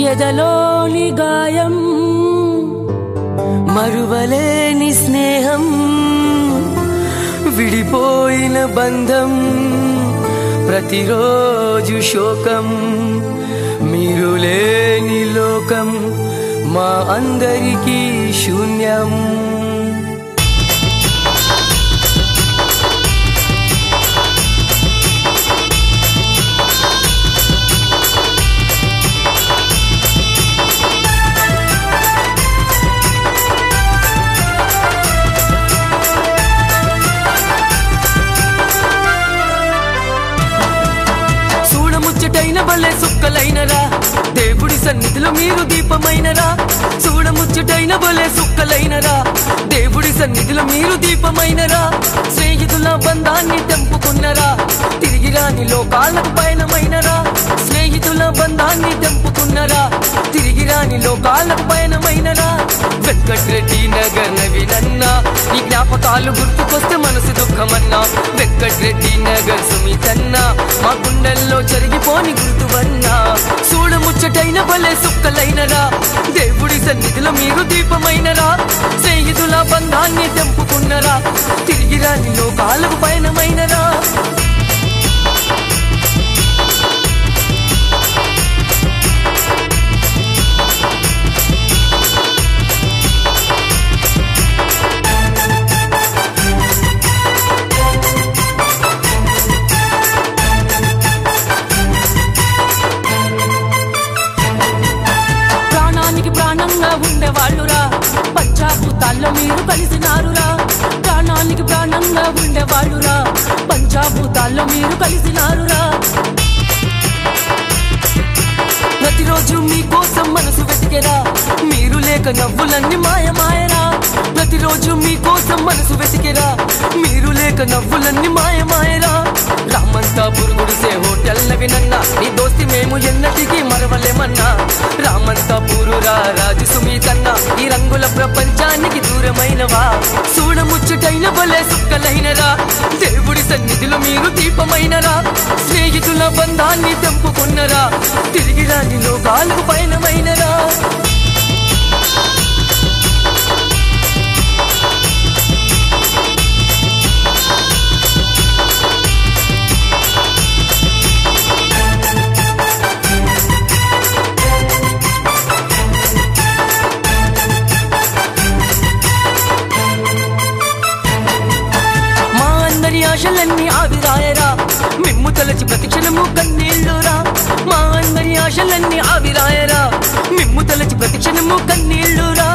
ఎదలోని గాయం మరువలేని స్నేహం విడిపోయిన బంధం ప్రతిరోజు శోకం మీరు లేని లోకం మా అందరికీ శూన్యం చూడముచ్చటైన భలే సుక్కలైనరా దేవుడి సన్నిధిలో మీరు దీపమైనరా చూడముచ్చటైన భలే సుక్కలైనరా దేవుడి సన్నిధిలో మీరు దీపమైనరా స్నేహితుల బంధాన్ని తెంపుకున్నరా తిరిగి రాని లోకాలకు పయనమైనరా స్నేహితుల బంధాన్ని తెంపుకున్నరా తిరిగి రాని లోకాలకు పయనమైనరా వెంకట్రెడ్డి నగర్ నవినన్నా నీ జ్ఞాపకాలు గుర్తుకొస్తే మనసు దుఃఖమన్నా వెంకట్రెడ్డి నగర్ సుమితన్నా మా గుండెల్లో జరిగిపోని గుర్తువన్నా చూడముచ్చటైన భలే సుక్కలైనరా దేవుడి సన్నిధిలో మీరు దీపమైనరా స్నేహితుల బంధాన్ని తెంపుకున్నరా తిరిగి రాని లోకాలకు పయనమైనరా ప్రాణానికి ప్రాణంగా ఉండేవాళ్ళురా పంచాభూతాల్లో మీరు కలిసినారురా ప్రాణానికి ప్రాణంగా ఉండేవాళ్ళురా పంచాభూతాల్లో మీరు కలిసినారురా ప్రతిరోజు మీకోసం మనసు వెతికెరా మీరు లేక నవ్వులన్నీ మాయమాయరా ప్రతిరోజు మీకోసం మనసు వెతికెరా మీరు లేక నవ్వులన్నీ మాయమాయరా రామంతా పురుగుడిసే హోటల్ వినన్నా నీ దోస్తి మేము ఎన్నటికీ మరవలేమన్నా రామంతా పూరురా రాజు సుమీతన్నా ఈ రంగుల ప్రపంచానికి దూరమైనవా చూడముచ్చటైన భలే సుక్కలైనరా దేవుడి సన్నిధిలో మీరు దీపమైనరా స్నేహితుల బంధాన్ని తెంపుకున్నరా తిరిగి రాని లోకాలకు పయనమైనరా మా అందరి ఆశలన్నీ ఆవిరాయరా మిమ్ము తలచి ప్రతిక్షణము కన్నీళ్ళురా మా అందరి ఆశలన్నీ ఆవిరాయరా మిమ్ము తలచి ప్రతిక్షణము కన్నీళ్ళురా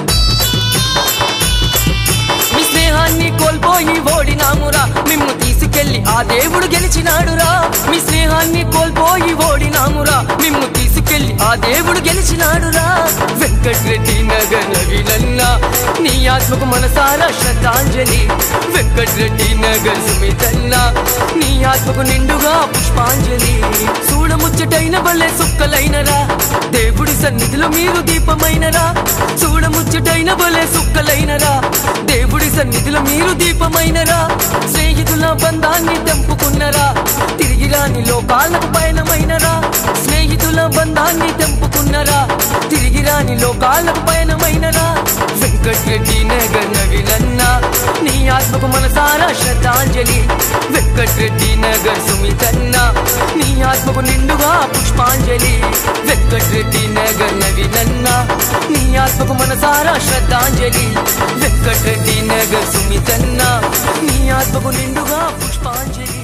మీ స్నేహాన్ని కోల్పోయి ఓడినామురా మిమ్ము తీసుకెళ్లి ఆ దేవుడు గెలిచినాడురా మీ స్నేహాన్ని కోల్పోయి ఓడినామురా మిమ్ము తీసుకెళ్లి ఆ దేవుడు గెలిచినాడురా వెంకట్రెడ్డి నగర్ నవినన్నా నీ ఆత్మకు మనసారా శ్రద్ధాంజలి వెంకట్రెడ్డి నగర్ సుమితన్నా నీ ఆత్మకు నిండుగా పుష్పాంజలి చూడముచ్చటైన భలే సుక్కలైనరా దేవుడి సన్నిధిలో మీరు దీపమైనరా చూడముచ్చటైన భలే సుక్కలైనరా దేవుడి సన్నిధిలో మీరు దీపమైనరా స్నేహితుల బంధాన్ని తెంపుకున్నరా తిరిగి రాని లోకాలకు పయనమైనరా స్నేహితుల బంధాన్ని తెంపుకున్నరా తిరిగి రాని లోకాలకు పయనమైనరా వెంకట్రెడ్డి నగర్ నవినన్నా నీ ఆత్మకు మనసారా శ్రద్ధాంజలి వెంకట్రెడ్డి నగర్ సుమితన్నా నీ ఆత్మకు నిండుగా పుష్పాంజలి వెంకట్రెడ్డి నగర్ నవినన్నా నీ ఆత్మకు మనసారా శ్రద్ధాంజలి వెంకట్రెడ్డి నగర్ సుమితన్నా నీ ఆత్మకు నిండుగా పుష్పాంజలి